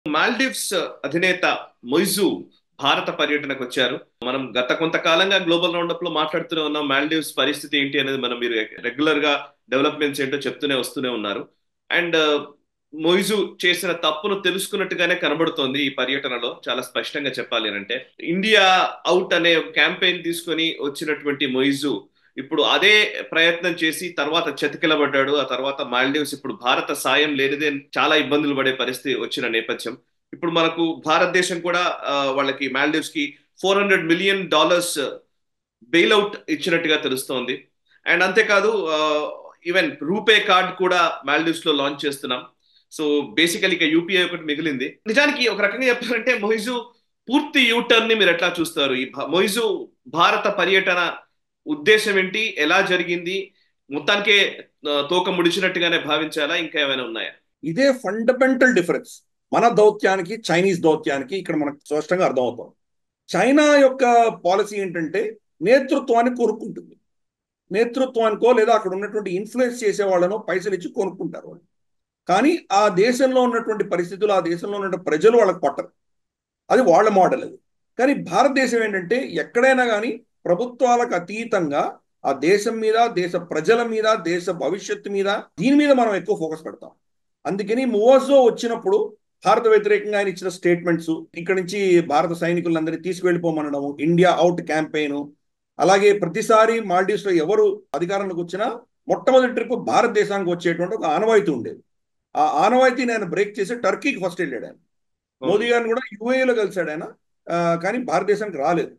మాల్దీవ్స్ అధినేత మొయిజు భారత పర్యటనకు వచ్చారు మనం గత కొంతకాలంగా గ్లోబల్ రౌండప్ లో మాట్లాడుతూనే ఉన్నాం మాల్దీవ్స్ పరిస్థితి ఏంటి అనేది మనం మీరు రెగ్యులర్ గా డెవలప్మెంట్స్ ఏంటో చెప్తూనే వస్తూనే ఉన్నారు అండ్ మొయిజు చేసిన తప్పును తెలుసుకున్నట్టుగానే కనబడుతోంది ఈ పర్యటనలో చాలా స్పష్టంగా చెప్పాలి అంటే ఇండియా అవుట్ అనే క్యాంపెయిన్ తీసుకొని వచ్చినటువంటి మొయిజు ఇప్పుడు అదే ప్రయత్నం చేసి తర్వాత చతికిలబడ్డాడు ఆ తర్వాత మాల్డీవ్స్ ఇప్పుడు భారత సాయం లేనిదే చాలా ఇబ్బందులు పడే పరిస్థితి వచ్చిన నేపథ్యం ఇప్పుడు మనకు భారతదేశం కూడా వాళ్ళకి మాల్డీవ్స్ కి four hundred million dollars bailout ఇచ్చినట్టుగా తెలుస్తోంది అండ్ అంతేకాదు ఈవెన్ రూపే కార్డ్ కూడా మాల్డీవ్స్ లో లాంచ్ చేస్తున్నాం సో బేసికలీ ఇక యూపీఐ ఒకటి మిగిలింది నిజానికి ఒక రకంగా చెప్పాలంటే మొయిజు పూర్తి యూటర్న్ ని మీరు ఎట్లా చూస్తారు ఈ మొయిజు భారత పర్యటన ఉద్దేశం ఏంటి ఎలా జరిగింది మొత్తానికే తోక ముడిచినట్టుగానే భావించాలా ఇంకా ఏమైనా ఉన్నాయా ఇదే ఫండమెంటల్ డిఫరెన్స్ మన దౌత్యానికి చైనీస్ దౌత్యానికి ఇక్కడ మనకు స్పష్టంగా అర్థమవుతాం చైనా యొక్క పాలసీ ఏంటంటే నేతృత్వాన్ని కోరుకుంటుంది నేతృత్వానికో లేదా అక్కడ ఉన్నటువంటి ఇన్ఫ్లుయెన్స్ చేసే వాళ్ళనో పైసలు ఇచ్చి కొనుక్కుంటారు వాళ్ళు కానీ ఆ దేశంలో ఉన్నటువంటి పరిస్థితులు ఆ దేశంలో ఉన్న ప్రజలు వాళ్ళకి పట్టరు అది వాళ్ళ మోడల్ అది కానీ భారతదేశం ఏంటంటే ఎక్కడైనా కానీ ప్రభుత్వాలకు అతీతంగా ఆ దేశం మీద దేశ ప్రజల మీద దేశ భవిష్యత్తు మీద దీని మీద మనం ఎక్కువ ఫోకస్ పెడతాం అందుకని మువజో వచ్చినప్పుడు భారత వ్యతిరేకంగా ఆయన ఇచ్చిన స్టేట్మెంట్స్ ఇక్కడ నుంచి భారత సైనికులందరినీ తీసుకువెళ్ళిపోమనడము ఇండియా అవుట్ క్యాంపెయిన్ అలాగే ప్రతిసారి మాల్డీవ్స్ లో ఎవరు అధికారంలోకి వచ్చినా మొట్టమొదటి ట్రిప్ భారతదేశానికి వచ్చేటువంటి ఒక ఆనవాయితీ ఉండేది ఆ ఆనవాయితీని ఆయన బ్రేక్ చేసి టర్కీకి ఫస్ట్ వెళ్ళాడు ఆయన మోదీ గారిని కూడా యుఏలో కలిశాడు ఆయన కానీ భారతదేశానికి రాలేదు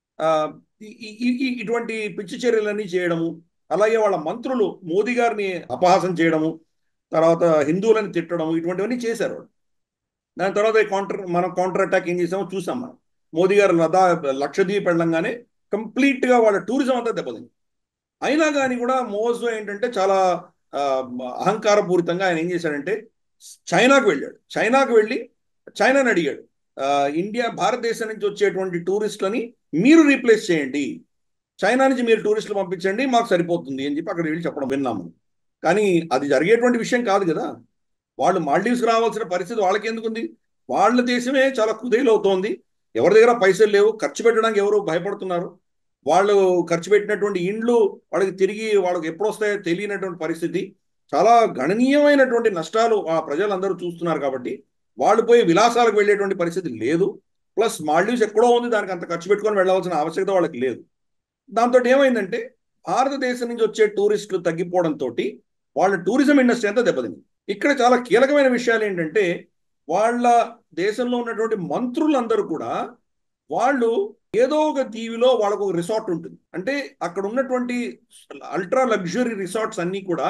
ఇటువంటి పిచ్చి చర్యలన్నీ చేయడము అలాగే వాళ్ళ మంత్రులు మోదీ గారిని అపహాసం చేయడము తర్వాత హిందువులని తిట్టడం ఇటువంటివన్నీ చేశారు వాళ్ళు దాని తర్వాత కౌంటర్ మనం కౌంటర్ అటాక్ ఏం చేసామో చూసాం మనం మోదీ గారు లదా లక్షద్వీప్ వెళ్ళంగానే కంప్లీట్గా వాళ్ళ టూరిజం అంతా దెబ్బతింది అయినా కానీ కూడా మోజో ఏంటంటే చాలా అహంకారపూరితంగా ఆయన ఏం చేశాడంటే చైనాకు వెళ్ళాడు చైనాకు వెళ్ళి చైనాని అడిగాడు ఇండియా భారతదేశం నుంచి వచ్చేటువంటి టూరిస్టులని మీరు రీప్లేస్ చేయండి చైనా నుంచి మీరు టూరిస్టులు పంపించండి మాకు సరిపోతుంది అని చెప్పి అక్కడ వెళ్ళి చెప్పడం విన్నాము కానీ అది జరిగేటువంటి విషయం కాదు కదా వాళ్ళు మాల్డీవ్స్కి రావాల్సిన పరిస్థితి వాళ్ళకి ఎందుకుంది వాళ్ళ దేశమే చాలా కుదేలవుతోంది ఎవరి దగ్గర పైసలు లేవు ఖర్చు పెట్టడానికి ఎవరు భయపడుతున్నారు వాళ్ళు ఖర్చు పెట్టినటువంటి ఇండ్లు వాళ్ళకి తిరిగి వాళ్ళకి ఎప్పుడు వస్తాయో తెలియనటువంటి పరిస్థితి చాలా గణనీయమైనటువంటి నష్టాలు ఆ ప్రజలందరూ చూస్తున్నారు కాబట్టి వాళ్ళు పోయి విలాసాలకు వెళ్ళేటువంటి పరిస్థితి లేదు ప్లస్ మాల్డీవ్స్ ఎక్కడో ఉంది దానికి అంత ఖర్చు పెట్టుకొని వెళ్ళవలసిన ఆవశ్యకత వాళ్ళకి లేదు దాంతో ఏమైందంటే భారతదేశం నుంచి వచ్చే టూరిస్టులు తగ్గిపోవడంతో వాళ్ళ టూరిజం ఇండస్ట్రీ అంతా దెబ్బతింది ఇక్కడ చాలా కీలకమైన విషయాలు ఏంటంటే వాళ్ళ దేశంలో ఉన్నటువంటి మంత్రులందరూ కూడా వాళ్ళు ఏదో ఒక దీవిలో వాళ్ళకు ఒక రిసార్ట్ ఉంటుంది అంటే అక్కడ ఉన్నటువంటి అల్ట్రా లగ్జరీ రిసార్ట్స్ అన్నీ కూడా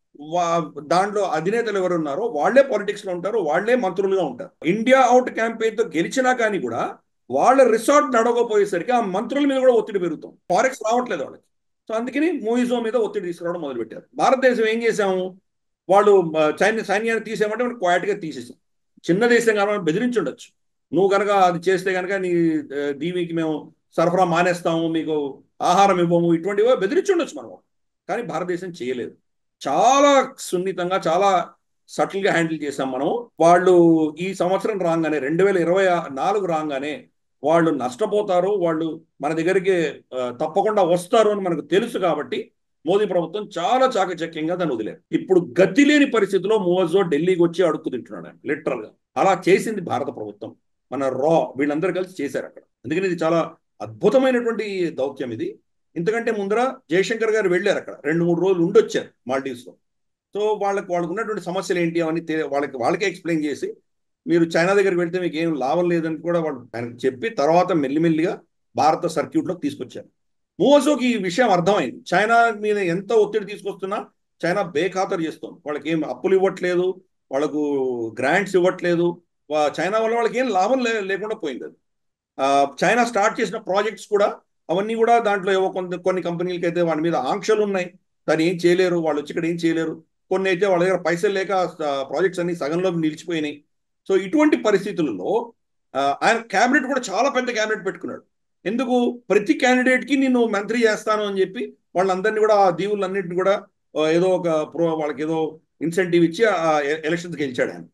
దాంట్లో అధినేతలు ఎవరు ఉన్నారో వాళ్లే పాలిటిక్స్ లో ఉంటారు వాళ్లే మంత్రులుగా ఉంటారు ఇండియా అవుట్ క్యాంపెయిన్ తో గెలిచినా కానీ కూడా వాళ్ళ రిసార్ట్ నడవకపోయేసరికి ఆ మంత్రుల మీద కూడా ఒత్తిడి పెరుగుతాం ఫారెక్స్ రావట్లేదు వాళ్ళకి సో అందుకని మూవీజో మీద ఒత్తిడి తీసుకురావడం మొదలుపెట్టారు భారతదేశం ఏం చేసాము వాళ్ళు చైనా సైన్యాన్ని తీసేయమంటే మనం క్వాయిట్గా తీసేసాం చిన్న దేశం కాబట్టి బెదిరించుండొచ్చు నువ్వు కనుక అది చేస్తే కనుక నీ దీవికి మేము సరఫరా మానేస్తాము మీకు ఆహారం ఇవ్వము ఇటువంటివో బెదిరించుండొచ్చు మనం కానీ భారతదేశం చేయలేదు చాలా సున్నితంగా చాలా సటిల్గా హ్యాండిల్ చేసాం మనం వాళ్ళు ఈ సంవత్సరం రాగానే రెండు వేల ఇరవై నాలుగు రాగానే వాళ్ళు నష్టపోతారు వాళ్ళు మన దగ్గరికి తప్పకుండా వస్తారు అని మనకు తెలుసు కాబట్టి మోదీ ప్రభుత్వం చాలా చాకచక్యంగా దాన్ని వదిలేదు ఇప్పుడు గతి లేని పరిస్థితిలో మోజో ఢిల్లీకి వచ్చి అడుక్కు తింటున్నాడు ఆయన లిటరల్ గా అలా చేసింది భారత ప్రభుత్వం మన రా వీళ్ళందరూ కలిసి చేశారు అక్కడ అందుకని ఇది చాలా అద్భుతమైనటువంటి దౌత్యం ఇది ఇంతకంటే ముందర జయశంకర్ గారు వెళ్ళారు అక్కడ రెండు మూడు రోజులు ఉండొచ్చారు మాల్డీవ్స్ లో సో వాళ్ళకి వాళ్ళకు ఉన్నటువంటి సమస్యలు ఏంటి అవన్నీ వాళ్ళకి వాళ్ళకే ఎక్స్ప్లెయిన్ చేసి మీరు చైనా దగ్గరికి వెళ్తే మీకు ఏం లాభం లేదని కూడా వాళ్ళు ఆయనకు చెప్పి తర్వాత మెల్లిమెల్లిగా భారత సర్క్యూట్లోకి తీసుకొచ్చారు మోసోకి ఈ విషయం అర్థమైంది చైనా మీద ఎంత ఒత్తిడి తీసుకొస్తున్నా చైనా బేఖాతరు చేస్తుంది వాళ్ళకి ఏం అప్పులు ఇవ్వట్లేదు వాళ్ళకు గ్రాంట్స్ ఇవ్వట్లేదు చైనా వల్ల వాళ్ళకి ఏం లాభం లేకుండా పోయింది అది చైనా స్టార్ట్ చేసిన ప్రాజెక్ట్స్ కూడా అవన్నీ కూడా దాంట్లో ఏవో కొంత కొన్ని కంపెనీలకి అయితే వాటి మీద ఆంక్షలు ఉన్నాయి దాన్ని ఏం చేయలేరు వాళ్ళు వచ్చి ఇక్కడ ఏం చేయలేరు కొన్ని అయితే వాళ్ళ దగ్గర పైసలు లేక ప్రాజెక్ట్స్ అన్ని సగంలో నిలిచిపోయినాయి సో ఇటువంటి పరిస్థితులలో ఆయన క్యాబినెట్ కూడా చాలా పెద్ద క్యాబినెట్ పెట్టుకున్నాడు ఎందుకు ప్రతి క్యాండిడేట్కి నేను మంత్రి చేస్తాను అని చెప్పి వాళ్ళందరినీ కూడా ఆ దీవులన్నింటిని కూడా ఏదో ఒక ప్రో వాళ్ళకి ఏదో ఇన్సెంటివ్ ఇచ్చి ఆ ఎలక్షన్స్ గెలిచాడు ఆయన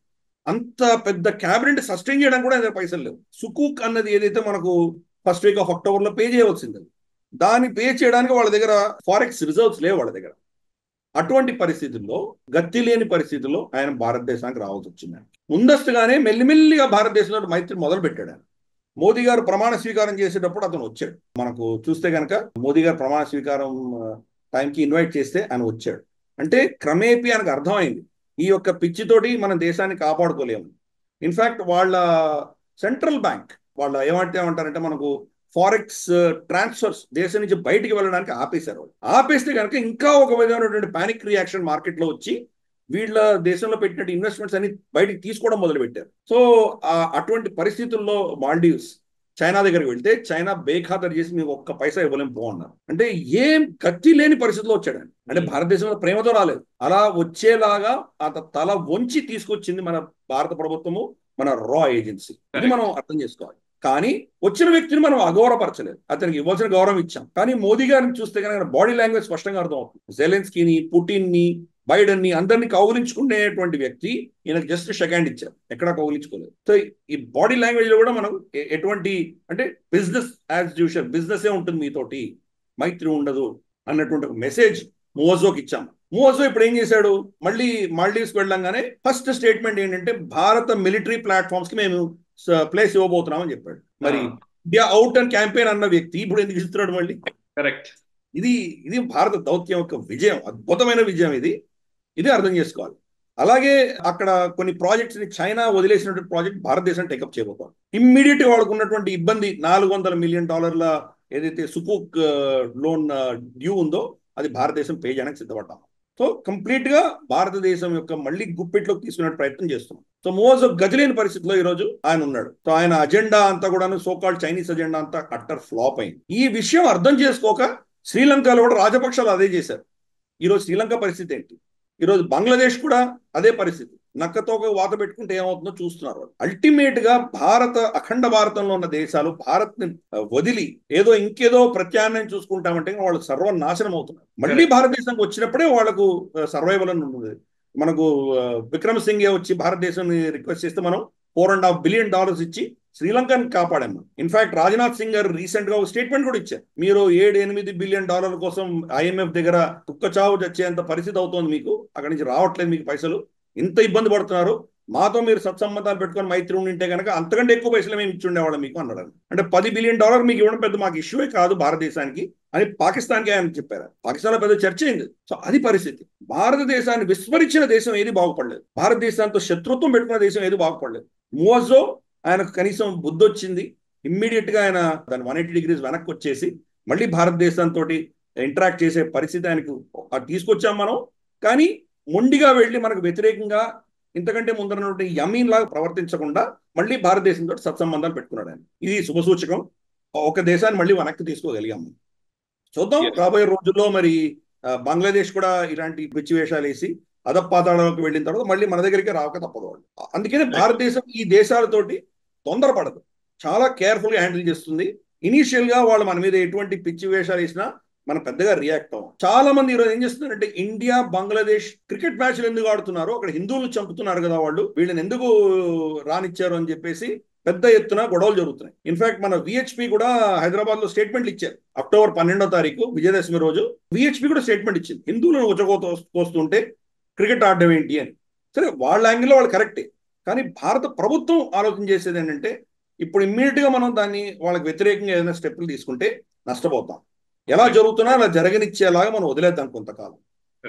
అంత పెద్ద క్యాబినెట్ సస్టైన్ చేయడానికి కూడా ఆయన పైసలు లేవు సుకూక్ అన్నది ఏదైతే మనకు ఫస్ట్ వీక్ ఆఫ్ అక్టోబర్ లో పే చేయవలసింది దాన్ని పే చేయడానికి వాళ్ళ దగ్గర ఫారెక్స్ రిజర్వ్స్ లేవు వాళ్ళ దగ్గర అటువంటి పరిస్థితుల్లో గతి లేని పరిస్థితుల్లో ఆయన భారతదేశానికి రావాల్సి వచ్చింది ముందస్తుగానే మెల్లిమెల్లిగా భారతదేశంలో మైత్రి మొదలు పెట్టాడు ఆయన మోదీ గారు ప్రమాణ స్వీకారం చేసేటప్పుడు అతను వచ్చాడు మనకు చూస్తే కనుక మోదీ గారు ప్రమాణ స్వీకారం టైంకి ఇన్వైట్ చేస్తే ఆయన వచ్చాడు అంటే క్రమేపీ ఆయనకు అర్థమైంది ఈ యొక్క పిచ్చితోటి మన దేశాన్ని కాపాడుకోలేము ఇన్ఫాక్ట్ వాళ్ళ సెంట్రల్ బ్యాంక్ వాళ్ళ ఏమంటే ఏమంటారంటే మనకు ఫారెక్స్ ట్రాన్స్ఫర్స్ దేశం నుంచి బయటికి వెళ్ళడానికి ఆపేశారు వాళ్ళు ఆపేస్తే కనుక ఇంకా ఒక విధమైనటువంటి పానిక్ రియాక్షన్ మార్కెట్లో వచ్చి వీళ్ళ దేశంలో పెట్టినట్టు ఇన్వెస్ట్మెంట్స్ అన్ని బయటికి తీసుకోవడం మొదలు పెట్టారు సో అటువంటి పరిస్థితుల్లో మాల్డీవ్స్ చైనా దగ్గరికి వెళ్తే చైనా బేఖాతరు చేసి మీకు ఒక్క పైసా ఇవ్వలేం పోన్నారు అంటే ఏం గతి లేని పరిస్థితిలో వచ్చాడు అంటే భారతదేశంలో ప్రేమతో రాలేదు అలా వచ్చేలాగా అత తల వంచి తీసుకొచ్చింది మన భారత ప్రభుత్వము మన రా ఏజెన్సీ ఇది మనం అర్థం చేసుకోవాలి కానీ వచ్చిన వ్యక్తిని మనం అగౌరవపరచలేదు అతనికి ఇవ్వాల్సిన గౌరవం ఇచ్చాం కానీ మోదీ గారిని చూస్తే కనుక బాడీ లాంగ్వేజ్ స్పష్టంగా అర్థం అవుతుంది జెలెన్స్కీని పుటిన్ ని బైడెన్ ని అందరినీ కౌగులించుకునేటువంటి వ్యక్తి ఈయనకు జస్ట్ షెకండ్ ఇచ్చారు ఎక్కడా కౌగులించుకోలేదు సో ఈ బాడీ లాంగ్వేజ్ లో కూడా మనం ఎటువంటి అంటే బిజినెస్ యాజ్ యూజువల్ బిజినెస్ ఏ ఉంటుంది మీతోటి మైత్రి ఉండదు అన్నటువంటి ఒక మెసేజ్ మోజోకి ఇచ్చాం మోజో ఇప్పుడు ఏం చేశాడు మళ్ళీ మాల్డీవ్స్ వెళ్ళంగానే ఫస్ట్ స్టేట్మెంట్ ఏంటంటే భారత మిలిటరీ ప్లాట్ఫామ్స్ కి మేము ప్లేస్ ఇవ్వబోతున్నామని చెప్పాడు మరి ఇండియా అవుట్ అండ్ క్యాంపెయిన్ అన్న వ్యక్తి ఇప్పుడు ఎందుకు ఇస్తున్నాడు మళ్ళీ కరెక్ట్ ఇది ఇది భారత దౌత్యం యొక్క విజయం అద్భుతమైన విజయం ఇది ఇది అర్థం చేసుకోవాలి అలాగే అక్కడ కొన్ని ప్రాజెక్ట్స్ ని చైనా వదిలేసినటువంటి ప్రాజెక్ట్ భారతదేశం టేకప్ చేయబోతాం ఇమ్మీడియట్ గా వాళ్ళకు ఉన్నటువంటి ఇబ్బంది నాలుగు వందల మిలియన్ డాలర్ల ఏదైతే సుకుక్ లోన్ డ్యూ ఉందో అది భారతదేశం పే చేయడానికి సిద్ధపడ్డాం సో కంప్లీట్ గా భారతదేశం యొక్క మళ్ళీ గుప్పెట్లోకి తీసుకునే ప్రయత్నం చేస్తున్నాం సో మోజ్ గతిలేని పరిస్థితిలో ఈ రోజు ఆయన ఉన్నాడు సో ఆయన అజెండా అంతా కూడా సోకాల్డ్ చైనీస్ అజెండా అంతా అట్టర్ ఫ్లాప్ అయింది ఈ విషయం అర్థం చేసుకోక శ్రీలంకలో కూడా రాజపక్షాలు అదే చేశారు ఈరోజు శ్రీలంక పరిస్థితి ఏంటి ఈరోజు బంగ్లాదేశ్ కూడా అదే పరిస్థితి నక్కతోక వాత పెట్టుకుంటే ఏమవుతుందో చూస్తున్నారు అల్టిమేట్ గా భారత అఖండ భారతంలో ఉన్న దేశాలు భారత్ ని వదిలి ఏదో ఇంకేదో ప్రత్యామ్నాయం చూసుకుంటామంటే వాళ్ళు సర్వనాశనం అవుతున్నారు మళ్ళీ భారతదేశానికి వచ్చినప్పుడే వాళ్ళకు సర్వైవల్ అని ఉంటుంది మనకు విక్రమ్ సింగే వచ్చి భారతదేశాన్ని రిక్వెస్ట్ చేస్తే మనం four and half billion dollars ఇచ్చి శ్రీలంకను కాపాడాము ఇన్ఫాక్ట్ రాజ్నాథ్ సింగ్ గారు రీసెంట్ గా ఒక స్టేట్మెంట్ కూడా ఇచ్చారు మీరు ఏడు ఎనిమిది బిలియన్ డాలర్ల కోసం ఐఎంఎఫ్ దగ్గర కుక్క చావు చచ్చేంత పరిస్థితి అవుతోంది మీకు అక్కడి నుంచి రావట్లేదు మీకు పైసలు ఇంత ఇబ్బంది పడుతున్నారు మాతో మీరు సత్సంబంధాలు పెట్టుకొని మైత్రి ఉండింటే కనుక అంతకంటే ఎక్కువ పైసలు మేము ఇచ్చి ఉండేవాళ్ళం మీకు అన్నాడు అంటే పది బిలియన్ డాలర్ మీకు ఇవ్వడం పెద్ద మాకు ఇష్యూే కాదు భారతదేశానికి అని పాకిస్తాన్కి ఆయన చెప్పారు పాకిస్తాన్లో పెద్ద చర్చ అయింది సో అది పరిస్థితి భారతదేశాన్ని విస్మరించిన దేశం ఏది బాగుపడలేదు భారతదేశాంతో శత్రుత్వం పెట్టుకున్న దేశం ఏది బాగుపడలేదు మోజో ఆయనకు కనీసం బుద్ధి వచ్చింది ఇమ్మీడియట్ గా ఆయన దాని వన్ ఎయిటీ డిగ్రీస్ వెనక్కి వచ్చేసి మళ్ళీ భారతదేశంతో ఇంటరాక్ట్ చేసే పరిస్థితి ఆయనకు తీసుకొచ్చాం మనం కానీ మొండిగా వెళ్ళి మనకు వ్యతిరేకంగా ఇంతకంటే ముందరటువంటి యమీన్ లాగా ప్రవర్తించకుండా మళ్ళీ భారతదేశంతో సత్సంబంధాలు పెట్టుకున్నాడు ఆయన ఇది శుభసూచకం ఒక దేశాన్ని మళ్ళీ వెనక్కి తీసుకోగలిగాము చూద్దాం రాబోయే రోజుల్లో మరి బంగ్లాదేశ్ కూడా ఇలాంటి పిచ్చి వేషాలు వేసి అధపాతాళంలోకి వెళ్ళిన తర్వాత మళ్ళీ మన దగ్గరికి రాక తప్పదు వాళ్ళు అందుకనే భారతదేశం ఈ దేశాలతోటి తొందరపడదు చాలా కేర్ఫుల్ గా హ్యాండిల్ చేస్తుంది ఇనీషియల్ గా వాళ్ళు మన మీద ఎటువంటి పిచ్చి వేషాలు వేసినా మనం పెద్దగా రియాక్ట్ అవ్వం చాలా మంది ఈరోజు ఏం చేస్తున్నారంటే ఇండియా బంగ్లాదేశ్ క్రికెట్ మ్యాచ్లు ఎందుకు ఆడుతున్నారు అక్కడ హిందువులు చంపుతున్నారు కదా వాళ్ళు వీళ్ళని ఎందుకు రానిచ్చారు అని చెప్పేసి పెద్ద ఎత్తున గొడవలు జరుగుతున్నాయి ఇన్ఫాక్ట్ మన విహెచ్పి కూడా హైదరాబాద్ లో స్టేట్మెంట్లు ఇచ్చారు అక్టోబర్ పన్నెండో తారీఖు విజయదశమి రోజు విహెచ్పి కూడా స్టేట్మెంట్ ఇచ్చింది హిందువులను ఉచకోత కోస్తుంటే క్రికెట్ ఆడడం ఏంటి అని సరే వాళ్ళ యాంగిల్లో వాళ్ళు కరెక్టే కానీ భారత ప్రభుత్వం ఆలోచన చేసేది ఏంటంటే ఇప్పుడు ఇమ్మీడియట్ గా మనం దాన్ని వాళ్ళకి వ్యతిరేకంగా ఏదైనా స్టెప్పులు తీసుకుంటే నష్టపోతాం ఎలా జరుగుతున్నా అలా జరగనిచ్చేలాగా మనం వదిలేద్దాం కొంతకాలం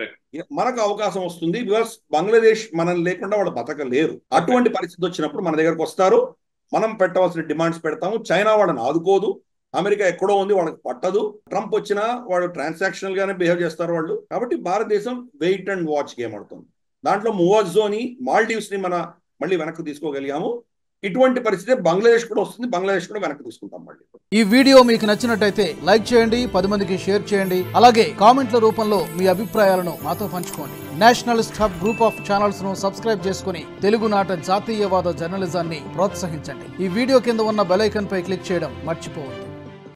మనకు అవకాశం వస్తుంది బికాస్ బంగ్లాదేశ్ మనం లేకుండా వాళ్ళు బతకలేరు అటువంటి పరిస్థితి వచ్చినప్పుడు మన దగ్గరకు వస్తారు మనం పెట్టవలసిన డిమాండ్స్ పెడతాము చైనా వాళ్ళని ఆదుకోదు అమెరికా ఎక్కడో ఉంది వాళ్ళకి పట్టదు ట్రంప్ వచ్చినా వాడు ట్రాన్సాక్షనల్ గానే బిహేవ్ చేస్తారు వాళ్ళు కాబట్టి భారతదేశం వెయిట్ అండ్ వాచ్ గేమ్ ఆడుతుంది దాంట్లో మువాజోని మాల్డీవ్స్ ని మన మళ్ళీ వెనక్కి తీసుకోగలిగాము ఇటువంటి పరిస్థితి బంగ్లాదేశ్ కూడా వస్తుంది బంగ్లాదేశ్ కూడా వెనక్కి తీసుకుంటాం మళ్ళీ ఈ వీడియో మీకు నచ్చినట్టయితే లైక్ చేయండి పది మందికి షేర్ చేయండి అలాగే కామెంట్ల రూపంలో మీ అభిప్రాయాలను మాతో పంచుకోండి nationalist hub group of channels ను సబ్స్క్రైబ్ చేసుకుని తెలుగునాట జాతీయవాద జర్నలిజాన్ని ప్రోత్సహించండి ఈ వీడియో కింద ఉన్న బెల్ ఐకాన్ పై క్లిక్ చేయడం మర్చిపోవద్దు